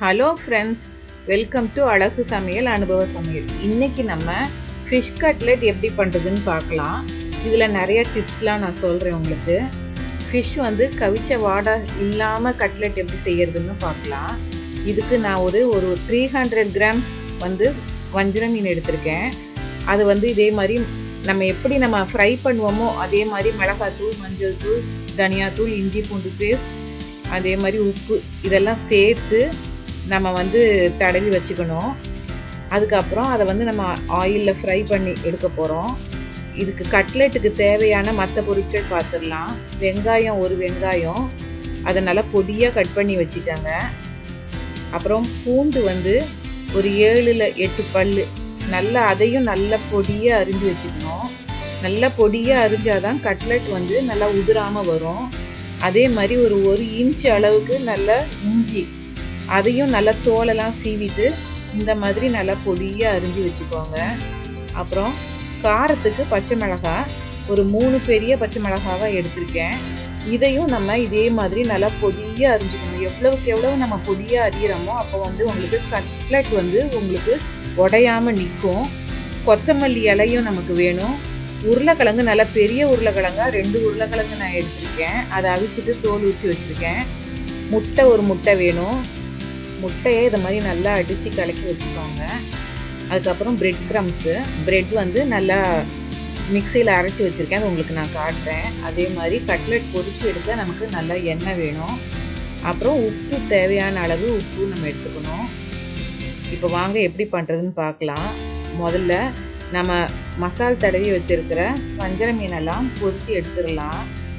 hello friends welcome to அழகு சமையல் அனுபவ சமையல் இன்னைக்கு நம்ம ஃபிஷ் கட்லெட் எப்படி பண்ணுறதுன்னு பார்க்கலாம் இதில் நிறைய டிப்ஸ்லாம் நான் சொல்கிறேன் உங்களுக்கு ஃபிஷ் வந்து கவிச்ச வாடை இல்லாமல் கட்லெட் எப்படி செய்யறதுன்னு பார்க்கலாம் இதுக்கு நான் ஒரு ஒரு த்ரீ ஹண்ட்ரட் கிராம்ஸ் வந்து வஞ்சிர மீன் எடுத்திருக்கேன் அது வந்து இதே மாதிரி நம்ம எப்படி நம்ம ஃப்ரை பண்ணுவோமோ அதே மாதிரி மிளகாத்தூள் மஞ்சள் தூள் தனியாத்தூள் இஞ்சி பூண்டு பேஸ்ட் அதே மாதிரி உப்பு இதெல்லாம் சேர்த்து நம்ம வந்து தடவி வச்சுக்கணும் அதுக்கப்புறம் அதை வந்து நம்ம ஆயிலில் ஃப்ரை பண்ணி எடுக்க போகிறோம் இதுக்கு கட்லெட்டுக்கு தேவையான மற்ற பொருட்கள் பார்த்துடலாம் வெங்காயம் ஒரு வெங்காயம் அதை நல்லா பொடியாக கட் பண்ணி வச்சுக்கோங்க அப்புறம் பூண்டு வந்து ஒரு ஏழில் எட்டு பல் நல்லா அதையும் நல்லா பொடியாக அரிஞ்சு வச்சுக்கணும் நல்லா பொடியாக அரிஞ்சாதான் கட்லெட் வந்து நல்லா உதிராமல் வரும் அதே மாதிரி ஒரு ஒரு இன்ச் அளவுக்கு நல்ல இஞ்சி அதையும் நல்லா தோலெல்லாம் சீவிட்டு இந்த மாதிரி நல்லா பொடியாக அரிஞ்சு வச்சுக்கோங்க அப்புறம் காரத்துக்கு பச்சை மிளகாய் ஒரு மூணு பெரிய பச்சை மிளகாவை எடுத்திருக்கேன் இதையும் நம்ம இதே மாதிரி நல்லா பொடியாக அரிஞ்சுக்கணும் எவ்வளவுக்கு எவ்வளவு நம்ம பொடியாக அரியிறோமோ அப்போ வந்து உங்களுக்கு கட்லெட் வந்து உங்களுக்கு உடையாமல் நிற்கும் கொத்தமல்லி இலையும் நமக்கு வேணும் உருளைக்கிழங்கு நல்லா பெரிய உருளைக்கிழங்கா ரெண்டு உருளைக்கிழங்கு நான் எடுத்திருக்கேன் அதை அவிச்சிட்டு தோல் ஊற்றி வச்சுருக்கேன் முட்டை ஒரு முட்டை வேணும் முட்டையை இதை மாதிரி நல்லா அடித்து கலக்கி வச்சுக்கோங்க அதுக்கப்புறம் பிரெட் க்ரம்ஸு பிரெட் வந்து நல்லா மிக்சியில் அரைச்சி வச்சுருக்கேன் அது உங்களுக்கு நான் காட்டுறேன் அதே மாதிரி கட்லெட் பொரிச்சு எடுக்க நமக்கு நல்லா எண்ணெய் வேணும் அப்புறம் உப்பு தேவையான அளவு உப்பு நம்ம எடுத்துக்கணும் இப்போ வாங்க எப்படி பண்ணுறதுன்னு பார்க்கலாம் முதல்ல நம்ம மசால் தடவி வச்சுருக்கிற வஞ்சர மீனெல்லாம் பொரித்து எடுத்துடலாம்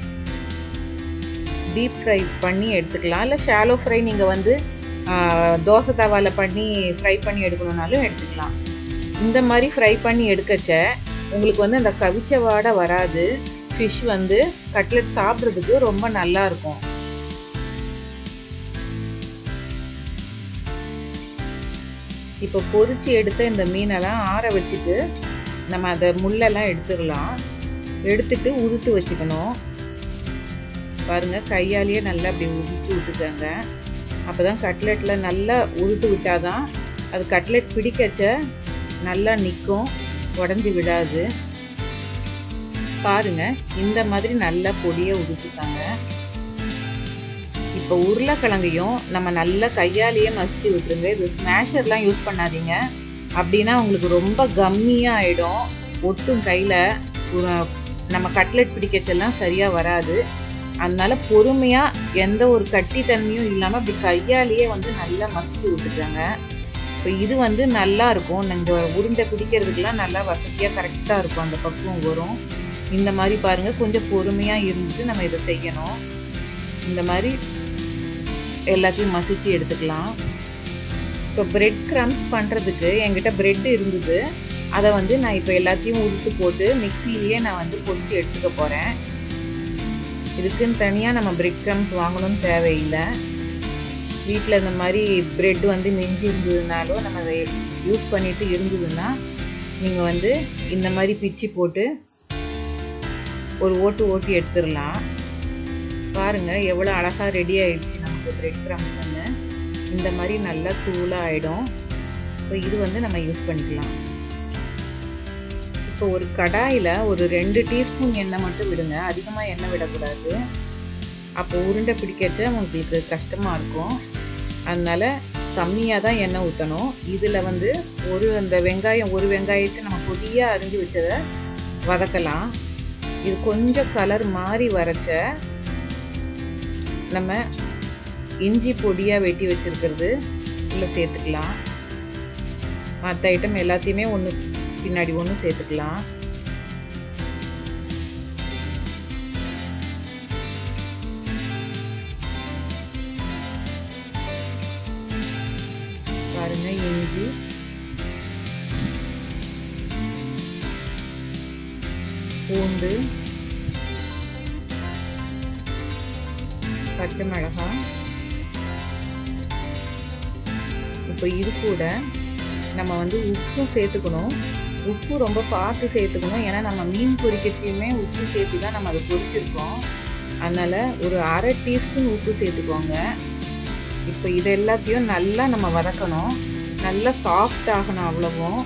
டீப் ஃப்ரை பண்ணி எடுத்துக்கலாம் இல்லை ஷாலோ ஃப்ரை நீங்கள் வந்து தோசை தவாவில் பண்ணி ஃப்ரை பண்ணி எடுக்கணுன்னாலும் எடுத்துக்கலாம் இந்த மாதிரி ஃப்ரை பண்ணி எடுக்கச்ச உங்களுக்கு வந்து அந்த கவிச்ச வாடை வராது ஃபிஷ் வந்து கட்லெட் சாப்பிட்றதுக்கு ரொம்ப நல்லா இருக்கும் இப்போ பொரிச்சு எடுத்த இந்த மீனெல்லாம் ஆற வச்சுட்டு நம்ம அதை முள்ளெல்லாம் எடுத்துடலாம் எடுத்துட்டு உதுத்து வச்சுக்கணும் பாருங்கள் கையாலேயே நல்லா அப்படி உதுத்து விட்டுக்கங்க அப்போ தான் கட்லெட்டில் நல்லா உருட்டு விட்டால் தான் அது கட்லெட் பிடிக்கச்ச நல்லா நிற்கும் உடஞ்சி விடாது பாருங்கள் இந்த மாதிரி நல்லா பொடியை உதுத்துக்காங்க இப்போ உருளைக்கிழங்கையும் நம்ம நல்லா கையாலேயே மசிச்சு விட்டுருங்க இது ஸ்மேஷர்லாம் யூஸ் பண்ணாதீங்க அப்படின்னா உங்களுக்கு ரொம்ப கம்மியாக ஆகிடும் ஒட்டும் கையில் நம்ம கட்லெட் பிடிக்கச்செல்லாம் சரியாக வராது அதனால பொறுமையாக எந்த ஒரு கட்டி தன்மையும் இல்லாமல் அப்படி கையாலேயே வந்து நல்லா மசிச்சு விட்டுட்டாங்க இப்போ இது வந்து நல்லா இருக்கும் நீங்கள் உருண்டை பிடிக்கிறதுக்கெலாம் நல்லா வசதியாக கரெக்டாக இருக்கும் அந்த பக்குவம் வரும் இந்த மாதிரி பாருங்கள் கொஞ்சம் பொறுமையாக இருந்துட்டு நம்ம இதை செய்யணும் இந்த மாதிரி எல்லாத்தையும் மசிச்சு எடுத்துக்கலாம் இப்போ பிரெட் க்ரம்ஸ் பண்ணுறதுக்கு என்கிட்ட ப்ரெட் இருந்தது அதை வந்து நான் இப்போ எல்லாத்தையும் உருட்டு போட்டு மிக்சிலேயே நான் வந்து பொடிச்சு எடுத்துக்க போகிறேன் இதுக்குன்னு தனியாக நம்ம பிரெட் க்ரம்ஸ் வாங்கணும்னு தேவையில்லை வீட்டில் இந்த மாதிரி ப்ரெட் வந்து மிஞ்சி இருந்ததுனாலும் நம்ம அதை யூஸ் பண்ணிவிட்டு இருந்ததுன்னா நீங்கள் வந்து இந்த மாதிரி பிச்சு போட்டு ஒரு ஓட்டு ஓட்டி எடுத்துடலாம் பாருங்கள் எவ்வளோ அழகாக ரெடி ஆகிடுச்சு நமக்கு ப்ரெட் க்ரம்ஸ்ன்னு இந்த மாதிரி நல்லா தூளாக ஆகிடும் இப்போ இது வந்து நம்ம யூஸ் பண்ணிக்கலாம் இப்போ ஒரு கடாயில் ஒரு ரெண்டு டீஸ்பூன் எண்ணெய் மட்டும் விடுங்க அதிகமாக எண்ணெய் விடக்கூடாது அப்போ உருண்டை பிடிக்கச்ச உங்களுக்கு கஷ்டமாக இருக்கும் அதனால் கம்மியாக தான் எண்ணெய் ஊற்றணும் இதில் வந்து ஒரு அந்த வெங்காயம் ஒரு வெங்காயத்தை நம்ம பொடியாக அரிஞ்சு வச்சதை வதக்கலாம் இது கொஞ்சம் கலர் மாறி வரைச்ச நம்ம இஞ்சி பொடியாக வெட்டி வச்சுருக்கிறது உள்ளே சேர்த்துக்கலாம் மற்ற ஐட்டம் எல்லாத்தையுமே ஒன்று பின்னாடி ஒன்று சேர்த்துக்கலாம் பாருங்க இஞ்சி பூண்டு பச்சை மிளகாய் இப்போ இது கூட நம்ம வந்து உப்பும் சேர்த்துக்கணும் உப்பு ரொம்ப பார்த்து சேர்த்துக்கணும் ஏன்னா நம்ம மீன் பொரிக்கச்சியுமே உப்பு சேர்த்து தான் நம்ம அதை பொரிச்சிருக்கோம் அதனால் ஒரு அரை டீஸ்பூன் உப்பு சேர்த்துக்கோங்க இப்போ இது எல்லாத்தையும் நல்லா நம்ம வதக்கணும் நல்லா சாஃப்ட் ஆகணும் அவ்வளவும்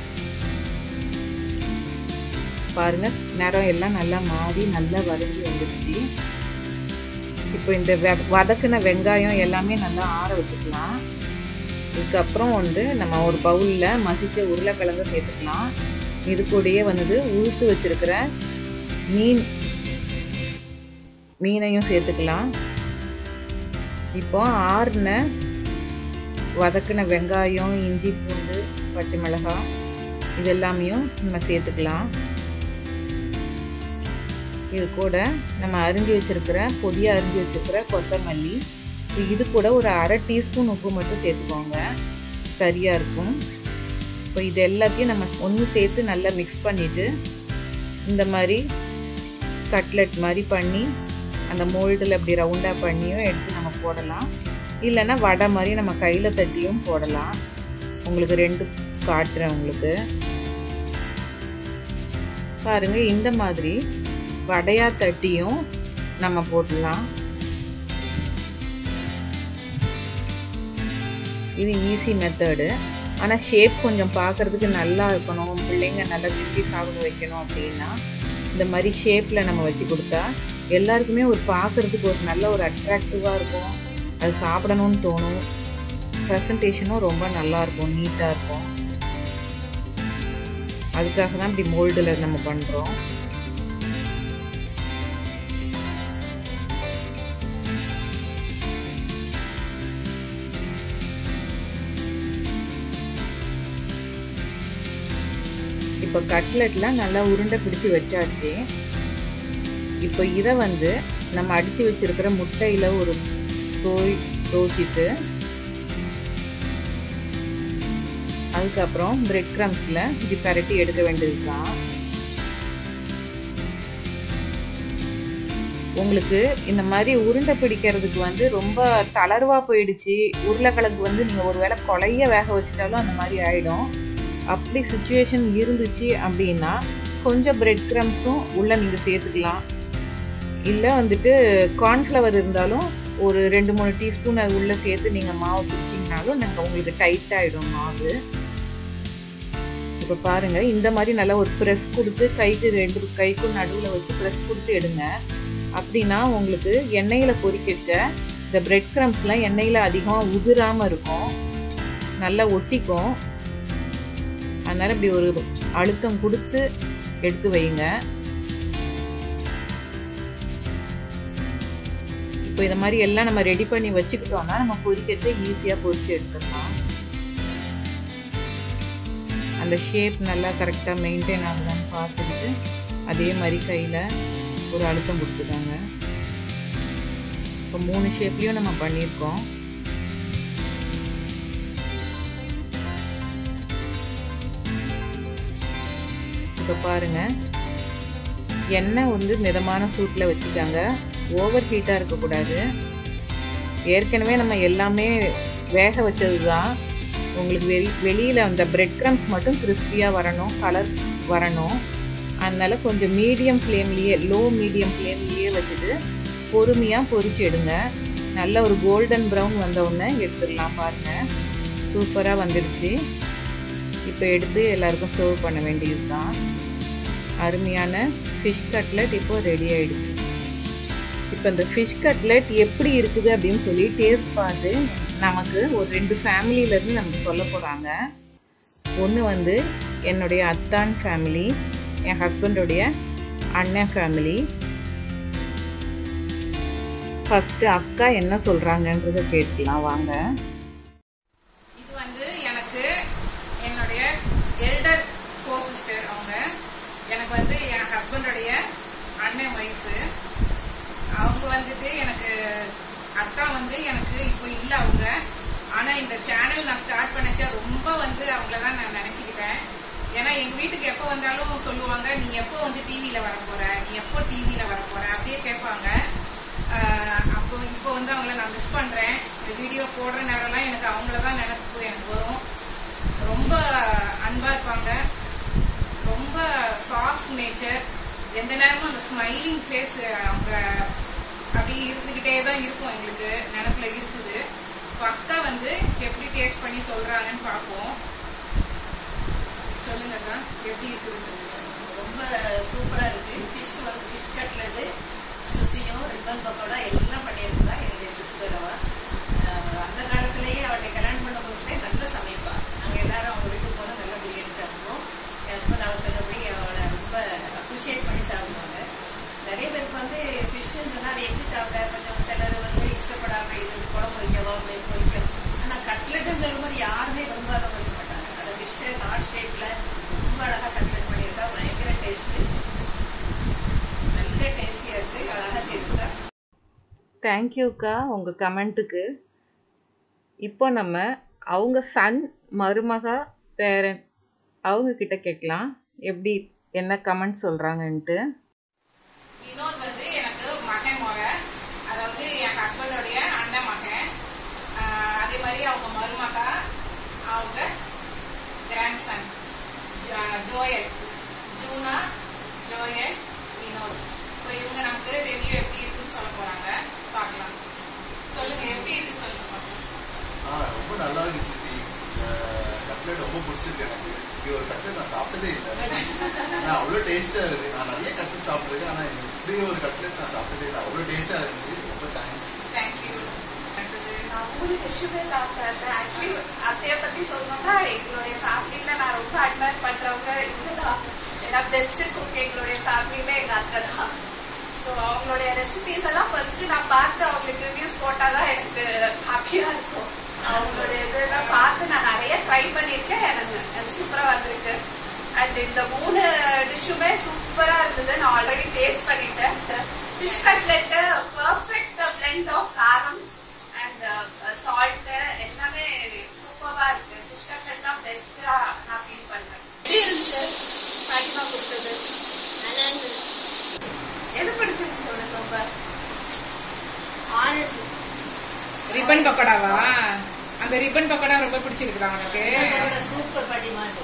பாருங்க நிறம் எல்லாம் நல்லா மாறி நல்லா வதங்கி வந்துடுச்சு இப்போ இந்த வெ வதக்கின வெங்காயம் எல்லாமே நல்லா ஆற வச்சுக்கலாம் இதுக்கப்புறம் வந்து நம்ம ஒரு பவுலில் மசிச்ச உருளைக்கிழங்கு சேர்த்துக்கலாம் இது கூடயே வந்து உளுத்து வச்சிருக்கிற மீன் மீனையும் சேர்த்துக்கலாம் இப்போ ஆறுன வதக்கின வெங்காயம் இஞ்சி பூண்டு பச்சை மிளகாய் இது எல்லாமையும் நம்ம சேர்த்துக்கலாம் இது கூட நம்ம அரிஞ்சு வச்சுருக்கிற பொடியாக அரிஞ்சு வச்சுருக்கிற கொத்தமல்லி இது கூட ஒரு அரை டீஸ்பூன் உப்பு மட்டும் சேர்த்துக்கோங்க சரியாக இருக்கும் இப்போ இது எல்லாத்தையும் நம்ம ஒன்று சேர்த்து நல்லா மிக்ஸ் பண்ணிவிட்டு இந்த மாதிரி கட்லெட் மாதிரி பண்ணி அந்த மோல்டில் அப்படி ரவுண்டாக பண்ணியும் எடுத்து நம்ம போடலாம் இல்லைன்னா வடை மாதிரி நம்ம கையில் தட்டியும் போடலாம் உங்களுக்கு ரெண்டு காட்டுறேன் உங்களுக்கு பாருங்கள் இந்த மாதிரி வடையாக தட்டியும் நம்ம போடலாம் இது ஈஸி மெத்தடு ஆனால் ஷேப் கொஞ்சம் பார்க்குறதுக்கு நல்லா இருக்கணும் பிள்ளைங்க நல்லா விரும்பி சாப்பிட வைக்கணும் அப்படின்னா இந்த மாதிரி ஷேப்பில் நம்ம வச்சு கொடுத்தா எல்லாருக்குமே ஒரு பார்க்குறதுக்கு ஒரு நல்ல ஒரு அட்ராக்டிவாக இருக்கும் அது சாப்பிடணும்னு தோணும் ப்ரெசன்டேஷனும் ரொம்ப நல்லாயிருக்கும் நீட்டாக இருக்கும் அதுக்காக தான் இப்படி மோல்டில் நம்ம பண்ணுறோம் இப்போ கட்லெட்லாம் நல்லா உருண்டை பிடிச்சி வச்சாச்சு இப்போ இதை வந்து நம்ம அடித்து வச்சுருக்கிற முட்டையில் ஒரு தோய் தோச்சிட்டு அதுக்கப்புறம் பிரெட் க்ரம்ஸில் இப்படி பரட்டி எடுக்க வேண்டியது தான் உங்களுக்கு இந்த மாதிரி உருண்டை பிடிக்கிறதுக்கு வந்து ரொம்ப தளர்வாக போயிடுச்சு உருளைக்கிழங்கு வந்து நீங்கள் ஒரு வேளை கொலைய வேக வச்சிட்டாலும் அந்த மாதிரி ஆகிடும் அப்படி சுச்சுவேஷன் இருந்துச்சு அப்படின்னா கொஞ்சம் பிரெட் க்ரம்ஸும் உள்ளே நீங்கள் சேர்த்துக்கலாம் இல்லை வந்துட்டு கார்ன்ஃப்ளவர் இருந்தாலும் ஒரு ரெண்டு மூணு டீஸ்பூன் அது உள்ளே சேர்த்து நீங்கள் மாவு பிடிச்சிங்கனாலும் நாங்கள் உங்களுக்கு டைட் ஆகிடும் மாவு இப்போ பாருங்கள் இந்த மாதிரி நல்லா ஒரு ப்ரெஸ் கொடுத்து கைக்கு ரெண்டு கைக்கும் நடுவில் வச்சு ப்ரெஸ் கொடுத்து எடுங்க அப்படின்னா உங்களுக்கு எண்ணெயில் பொறிக்க இந்த பிரெட் க்ரம்ஸ்லாம் எண்ணெயில் அதிகமாக உதிராமல் இருக்கும் நல்லா ஒட்டிக்கும் அதனால் இப்படி ஒரு அழுத்தம் கொடுத்து எடுத்து வைங்க இப்போ இந்த மாதிரி எல்லாம் நம்ம ரெடி பண்ணி வச்சுக்கிட்டோம்னா நம்ம பொரிக்கச்ச ஈஸியாக பொரிச்சு எடுத்துடலாம் அந்த ஷேப் நல்லா கரெக்டாக மெயின்டைன் ஆகுதான்னு பார்த்துக்கிட்டு அதே மாதிரி கையில் ஒரு அழுத்தம் கொடுத்துட்டாங்க இப்போ மூணு ஷேப்லேயும் நம்ம பண்ணியிருக்கோம் இப்போ பாருங்கள் எண்ணெய் வந்து மிதமான சூட்டில் வச்சுக்காங்க ஓவர் ஹீட்டாக இருக்கக்கூடாது ஏற்கனவே நம்ம எல்லாமே வேக வச்சது தான் உங்களுக்கு வெளி வெளியில் அந்த பிரெட் க்ரம்ஸ் மட்டும் கிறிஸ்பியாக வரணும் கலர் வரணும் அதனால் கொஞ்சம் மீடியம் ஃப்ளேம்லேயே லோ மீடியம் ஃப்ளேம்லேயே வச்சுட்டு பொறுமையாக பொரிச்சு எடுங்க நல்ல ஒரு கோல்டன் ப்ரௌன் வந்தவுடனே எடுத்துடலாம் பாருங்கள் சூப்பராக வந்துடுச்சு இப்போ எடுத்து எல்லாருக்கும் சர்வ் பண்ண வேண்டியது தான் அருமையான ஃபிஷ் கட்லெட் இப்போ ரெடி ஆயிடுச்சு இப்போ இந்த ஃபிஷ் கட்லெட் எப்படி இருக்குது அப்படின்னு சொல்லி டேஸ்ட் பார்த்து நமக்கு ஒரு ரெண்டு ஃபேமிலியிலேருந்து நமக்கு சொல்ல போகிறாங்க ஒன்று வந்து என்னுடைய அத்தான் ஃபேமிலி என் ஹஸ்பண்டோடைய அண்ணன் ஃபேமிலி ஃபஸ்ட்டு அக்கா என்ன சொல்கிறாங்கன்றத கேட்கலாம் வாங்க இது வந்து எனக்கு என்னுடைய எல்டர் கோ சிஸ்டர் அவங்க எனக்கு வந்து என் ஹஸ்பண்டோடைய அண்ணன் ஒய்ஃபு அவங்க வந்துட்டு எனக்கு அத்தா வந்து எனக்கு இப்போ இல்ல அவங்க ஆனா இந்த சேனல் நான் ஸ்டார்ட் பண்ணச்சா ரொம்ப வந்து அவங்கள தான் நான் நினைச்சுக்கிட்டேன் ஏன்னா எங்க வீட்டுக்கு எப்போ வந்தாலும் சொல்லுவாங்க நீ எப்போ வந்து டிவியில வர போற நீ எப்போ டிவியில வர போற அப்படியே கேட்பாங்க ஆஹ் அப்போ இப்போ வந்து அவங்கள நான் மிஸ் பண்றேன் இந்த வீடியோ போடுற நேரம்லாம் எனக்கு அவங்கள தான் நினைப்பு எனக்கு வரும் ரொம்ப அன்பா இருப்பாங்க ரொம்ப சாஃப்ட் நேச்சர் எந்த நேரமும் அந்த ஸ்மைலிங் ஃபேஸ் அவங்க அப்படியே இருந்துகிட்டே தான் இருக்கும் எங்களுக்கு நினப்புல இருக்குது இப்போ அக்கா வந்து எப்படி டேஸ்ட் பண்ணி சொல்றாங்கன்னு பார்ப்போம் சொல்லுங்க அக்கா எப்படி இருக்குதுன்னு சொல்லுங்க ரொம்ப சூப்பரா இருக்கு ஃபிஷ் வந்து ஃபிஷ் கட்லது சுசியும் ரிப்பன் பக்கோடா எல்லாம் பண்ணியிருந்தா என்னுடைய சிஸ்டர் அவ அஹ் அந்த காலத்திலேயே அவளை கல்யாணம் பண்ண புதுசுலேயே நல்ல சமைப்பா நாங்க எல்லாரும் அவங்க வீட்டுக்கு போனா நல்ல பிரியாணி சாப்பிடுவோம் என் ஹஸ்பண்ட் அவள் சொன்னபடி அவளை ரொம்ப அப்ரிஷியேட் பண்ணி சாப்பிடுவாங்க நிறைய பேருக்கு வந்து ஃபிஷ் சொன்னா அதை எப்படி சாப்பிட கொஞ்சம் சிலர் வந்து இஷ்டப்படாம இது குழம்பு வைக்கவோ மீன் பொரிக்கும் ஆனா கட்லெட்டுன்னு சொல்லும்போது யாருமே ரொம்ப அதை வைக்க மாட்டாங்க அந்த ஃபிஷ்ஷை நாட் ஷேப்ல ரொம்ப அழகா கட்லெட் பண்ணியிருக்கா பயங்கர டேஸ்ட் நல்ல டேஸ்டியா இருக்கு அழகா செய்திருக்கா தேங்க்யூக்கா உங்கள் கமெண்ட்டுக்கு இப்போ நம்ம அவங்க சன் மருமகா பேரன் அவங்க கிட்ட கேட்கலாம் எப்படி என்ன கமெண்ட் சொல்கிறாங்கன்ட்டு வினோத் வந்து எனக்கு மகன் முறை அதாவது என் ஹஸ்பண்டோடைய அண்ணன் மகன் ஆஹ் அதே மாதிரி அவங்க மருமகா அவங்க கிராண்ட்சன் ஜோயல் ஜூனா ஜோயல் வினோத் இப்போ இவங்க நமக்கு ரிவ்யூ எப்படி இருக்குன்னு சொல்ல போறாங்க பார்க்கலாம் சொல்லுங்க எப்படி இருக்குன்னு சொல்லுங்க பார்க்கலாம் ஆ ரொம்ப நல்லா இருக்கு சித்தி கட்லெட் ரொம்ப பிடிச்சிருக்கு எனக்கு இப்படி ஒரு கட்லெட் நான் சாப்பிட்டதே இல்லை ஆனால் அவ்வளோ டேஸ்டா இருக்கு நான் நிறைய கட்லெட் சாப்பிட்டுருக்கேன் ஆனால் இப்படி ஒரு கட்லெட் நான் சாப்பிட்டதே இல்லை அவ்வளோ டேஸ்டா இருந்துச்சு ரொம்ப தேங்க்ஸ் தேங்க்யூ அடுத்தது நான் மூணு டிஷ்ஷுமே சாப்பிட்டேன் ஆக்சுவலி அத்தைய பத்தி சொல்லணும்னா எங்களுடைய ஃபேமிலியில நான் ரொம்ப அட்மையர் பண்றவங்க இவங்கதான் ஏன்னா பெஸ்ட் குக் எங்களுடைய ஃபேமிலியில எங்க அத்தை தான் ஸோ அவங்களுடைய ரெசிபிஸ் எல்லாம் ஃபர்ஸ்ட் நான் பார்த்து அவங்களுக்கு ரிவ்யூஸ் போட்டாதான் எனக்கு ஹாப்பியா இருக்கும் அவங்களுடைய இதெல்லாம் பார்த்து நான் நிறைய ட்ரை பண்ணியிருக்கேன் எனக்கு எனக்கு சூப்பரா வந்திருக்கு அண்ட் இந்த மூணு டிஷ்ஷுமே சூப்பரா இருந்தது நான் ஆல்ரெடி டேஸ்ட் பண்ணிட்டேன் fish cutlet perfect blend of காரம் அண்ட் சால்ட் எல்லாமே சூப்பரா இருக்கு ஃபிஷ் கட்லெட் தான் பெஸ்டா நான் ஃபீல் பண்றேன் எப்படி இருந்துச்சு பாட்டிமா கொடுத்தது நல்லா இருந்தது எது பிடிச்சிருந்துச்சு உனக்கு ரொம்ப ஆரஞ்சு ரிப்பன் பக்கோடாவா அந்த ரிப்பன் பக்கோடா ரொம்ப பிடிச்சிருக்குதா உனக்கு சூப்பர் பாட்டிமா அது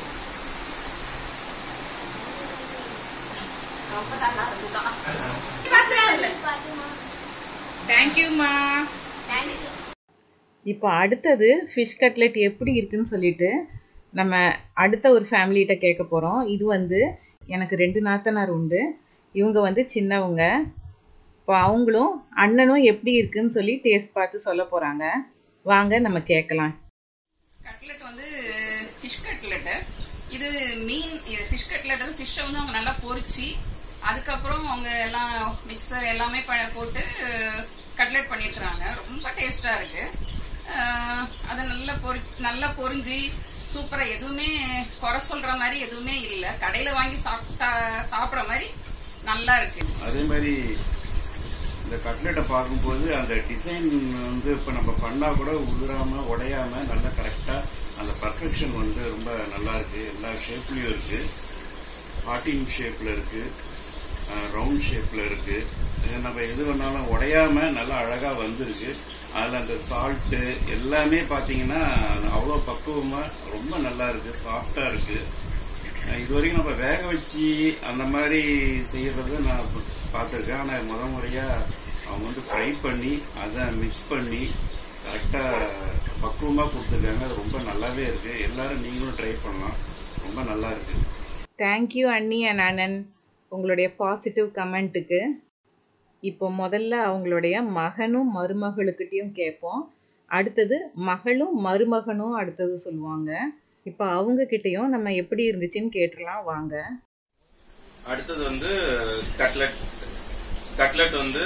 ரொம்ப நல்லா இருந்துதான் பாட்டுமா தேங்க்யூமா தேங்க்யூ இப்போ அடுத்தது ஃபிஷ் கட்லெட் எப்படி இருக்குன்னு சொல்லிட்டு நம்ம அடுத்த ஒரு ஃபேமிலிகிட்ட கேட்க போகிறோம் இது வந்து எனக்கு ரெண்டு நாத்தனார் உண்டு இவங்க வந்து சின்னவங்க இப்போ அவங்களும் அண்ணனும் எப்படி இருக்குன்னு சொல்லி டேஸ்ட் பார்த்து சொல்ல போகிறாங்க வாங்க நம்ம கேட்கலாம் கட்லெட் வந்து ஃபிஷ் கட்லெட் இது மீன் இது ஃபிஷ் கட்லெட் வந்து ஃபிஷ்ஷை வந்து அவங்க நல்லா பொரிச்சு அதுக்கப்புறம் அவங்க எல்லாம் மிக்சர் எல்லாமே ப- போட்டு கட்லெட் பண்ணியிருக்கிறாங்க ரொம்ப டேஸ்டா இருக்கு அஹ், அது நல்லா பொரி நல்லா பொரிஞ்சு சூப்பரா எதுவுமே குறை சொல்ற மாதிரி எதுவுமே இல்ல கடையில வாங்கி சாப்பிட்டா சாப்பிடுற மாதிரி நல்லா இருக்கு அதே மாதிரி இந்த கட்லெட்டை பார்க்கும்போது அந்த டிசைன் வந்து இப்போ நம்ம பண்ணா கூட உதிராம உடையாம நல்லா கரெக்டா அந்த பர்ஃபெக்ஷன் வந்து ரொம்ப நல்லா இருக்கு எல்லா ஷேப்லயும் இருக்கு ஹார்டின் ஷேப்ல இருக்கு ரவுண்ட் ஷேப்ல இருக்கு இது நம்ம எது வேணாலும் உடையாம நல்லா அழகா வந்திருக்கு அதுல அந்த சால்ட்டு எல்லாமே பாத்தீங்கன்னா அவ்வளோ பக்குவமா ரொம்ப நல்லா இருக்கு சாஃப்டா இருக்கு அஹ் இது வரைக்கும் நம்ம வேக வச்சு அந்த மாதிரி செய்யறத நான் பார்த்துருக்கேன் ஆனால் முத முறையா அவங்க வந்து ஃப்ரை பண்ணி அதை மிக்ஸ் பண்ணி கரெக்டா பக்குவமா கொடுத்துருக்காங்க அது ரொம்ப நல்லாவே இருக்கு எல்லாரும் நீங்களும் ட்ரை பண்ணலாம் ரொம்ப நல்லா இருக்கு தேங்க்யூ அண்ணி அண்ட் அண்ணன் உங்களுடைய பாசிட்டிவ் கமெண்ட்டுக்கு இப்போ முதல்ல அவங்களுடைய மகனும் மருமகளுக்கிட்டையும் கேட்போம் அடுத்தது மகளும் மருமகனும் அடுத்தது சொல்லுவாங்க இப்போ அவங்க கிட்டயும் நம்ம எப்படி இருந்துச்சுன்னு கேட்டுடலாம் வாங்க அடுத்தது வந்து கட்லெட் கட்லெட் வந்து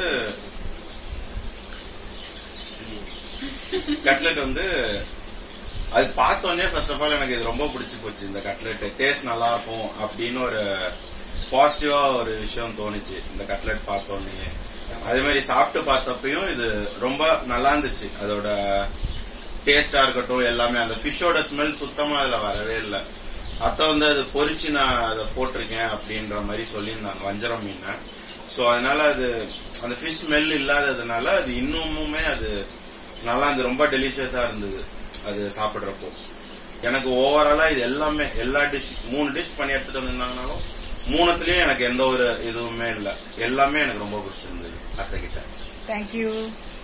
கட்லெட் வந்து அது பார்த்தோன்னே ஃபர்ஸ்ட் ஆஃப் ஆல் எனக்கு இது ரொம்ப பிடிச்சி போச்சு இந்த கட்லெட் டேஸ்ட் நல்லா இருக்கும் அப்படின்னு ஒரு பாசிட்டிவா ஒரு விஷயம் தோணுச்சு இந்த கட்லெட் பார்த்தோன்னே அதே மாதிரி சாப்பிட்டு பார்த்தப்பையும் இது ரொம்ப நல்லா இருந்துச்சு அதோட டேஸ்டா இருக்கட்டும் எல்லாமே அந்த ஃபிஷ்ஷோட ஸ்மெல் சுத்தமா அதுல வரவே இல்லை அத்தை வந்து அது பொரிச்சு நான் அதை போட்டிருக்கேன் அப்படின்ற மாதிரி சொல்லியிருந்தாங்க வஞ்சரம் மீனை ஸோ அதனால அது அந்த ஃபிஷ் ஸ்மெல் இல்லாததுனால அது இன்னுமுமே அது நல்லா இருந்தது ரொம்ப டெலிஷியஸா இருந்தது அது சாப்பிட்றப்போ எனக்கு ஓவராலா இது எல்லாமே எல்லா டிஷ் மூணு டிஷ் பண்ணி எடுத்துட்டு வந்திருந்தாங்கனாலும் மூணுத்துலயும் எனக்கு எந்த ஒரு இதுவுமே இல்லை எல்லாமே எனக்கு ரொம்ப பிடிச்சிருந்தது அத்தை கிட்ட தேங்க்யூ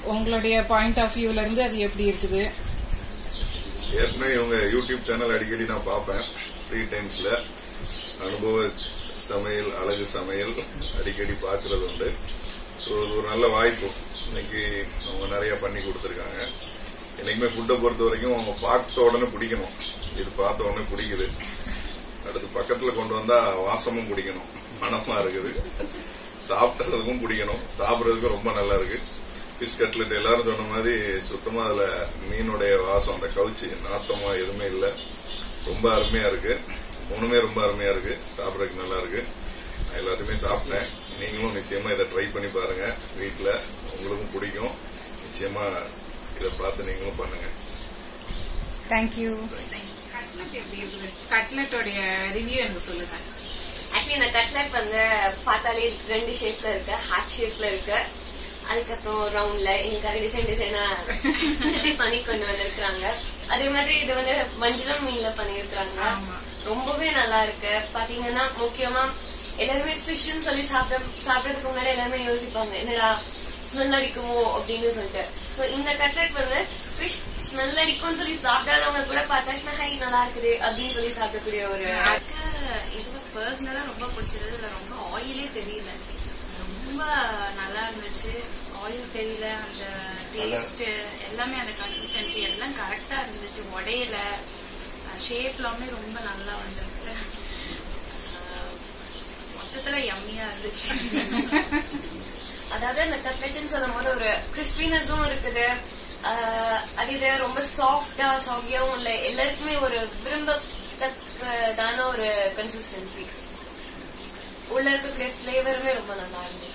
உங்களுடைய பாயிண்ட் ஆஃப் வியூல இருந்து அது எப்படி இருக்குது ஏற்கனவே இவங்க யூடியூப் சேனல் அடிக்கடி நான் பார்ப்பேன் ஃப்ரீ டைம்ஸ்ல அனுபவ சமையல் அழகு சமையல் அடிக்கடி பார்க்கறது உண்டு ஸோ இது ஒரு நல்ல வாய்ப்பு இன்னைக்கு அவங்க நிறைய பண்ணி கொடுத்துருக்காங்க என்னைக்குமே ஃபுட்டை பொறுத்த வரைக்கும் அவங்க பார்த்த உடனே பிடிக்கணும் இது பார்த்த உடனே பிடிக்குது அடுத்து பக்கத்துல கொண்டு வந்தா வாசமும் பிடிக்கணும் மனமா இருக்குது சாப்பிட்டதுக்கும் பிடிக்கணும் சாப்பிட்றதுக்கும் ரொம்ப நல்லா இருக்கு ஃபிஷ் கட்லெட் எல்லாரும் சொன்ன மாதிரி சுத்தமா அதுல மீனுடைய வாசம் அந்த கவுச்சி நாத்தமா எதுவுமே இல்ல ரொம்ப அருமையா இருக்கு மூணுமே ரொம்ப அருமையா இருக்கு சாப்பிடறதுக்கு நல்லா இருக்கு நான் எல்லாத்தையுமே சாப்பிட்டேன் நீங்களும் நிச்சயமா இதை ட்ரை பண்ணி பாருங்க வீட்ல உங்களுக்கும் பிடிக்கும் நிச்சயமா இதை பார்த்து நீங்களும் பண்ணுங்க தேங்க்யூ கட்லெட் எப்படி இருக்குது கட்லெட்டோடைய ரிவ்யூ எனக்கு சொல்லுங்க ஆக்சுவலி இந்த கட்லெட் வந்து பார்த்தாலே ரெண்டு ஷேப்ல இருக்கு ஹார்ட் ஷேப்ல இருக்கு அதுக்கப்புறம் ரவுண்ட்ல எங்களுக்காக டிசைன் டிசைனா சித்தி பண்ணி கொண்டு வந்திருக்காங்க அதே மாதிரி இது வந்து மஞ்சள் மீன்ல பண்ணிருக்காங்க ரொம்பவே நல்லா இருக்கு பாத்தீங்கன்னா முக்கியமா எல்லாருமே ஃபிஷ்னு சொல்லி சாப்பிட சாப்பிடறதுக்கு முன்னாடி எல்லாருமே யோசிப்பாங்க என்னடா ஸ்மெல் அடிக்குமோ அப்படின்னு சொல்லிட்டு சோ இந்த கட்லெட் வந்து ஃபிஷ் ஸ்மெல் அடிக்கும்னு சொல்லி சாப்பிடாதவங்க கூட பார்த்தாச்சுன்னா ஹை நல்லா இருக்குது அப்படின்னு சொல்லி சாப்பிடக்கூடிய ஒரு எனக்கு இது பர்சனலா ரொம்ப பிடிச்சது இதுல ரொம்ப ஆயிலே தெரியல ரொம்ப நல்லா இருந்துச்சு ஆயில் தெரியல அந்த டேஸ்ட் எல்லாமே அந்த கன்சிஸ்டன்சி எல்லாம் கரெக்டா இருந்துச்சு உடையல ஷேப் எல்லாமே ரொம்ப நல்லா வந்திருக்கு அஹ், மொத்தத்துல யம்மியா இருந்துச்சு அதாவது அந்த கட்லெட்னு சொல்லும் போது ஒரு கிறிஸ்பினஸும் இருக்குது ஆஹ் அது இது ரொம்ப சாஃப்டா சாகியாவும் இல்ல எல்லாருக்குமே ஒரு விரும்பத்தக்கதான ஒரு கன்சிஸ்டன்சி உள்ள இருக்கக்கூடிய ஃபிளேவருமே ரொம்ப நல்லா இருந்துச்சு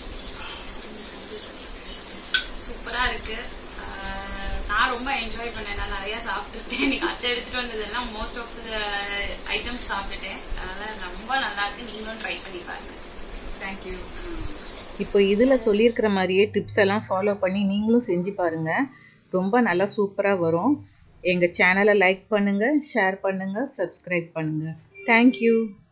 சூப்பரா இருக்கு அஹ், நான் ரொம்ப என்ஜாய் பண்ணேன் நான் நிறைய சாப்பிட்டுட்டேன் நீங்க அத்தை எடுத்துட்டு வந்ததெல்லாம் மோஸ்ட் ஆஃப் த ஐட்டம்ஸ் சாப்பிட்டுட்டேன் அதனால ரொம்ப நல்லா இருக்கு நீங்களும் ட்ரை பண்ணி பாருங்க தேங்க்யூ இப்போ இதில் சொல்லியிருக்கிற மாதிரியே டிப்ஸ் எல்லாம் ஃபாலோ பண்ணி நீங்களும் செஞ்சு பாருங்கள் ரொம்ப நல்லா சூப்பராக வரும் எங்கள் சேனலை லைக் பண்ணுங்கள் ஷேர் பண்ணுங்கள் சப்ஸ்கிரைப் பண்ணுங்கள் தேங்க்யூ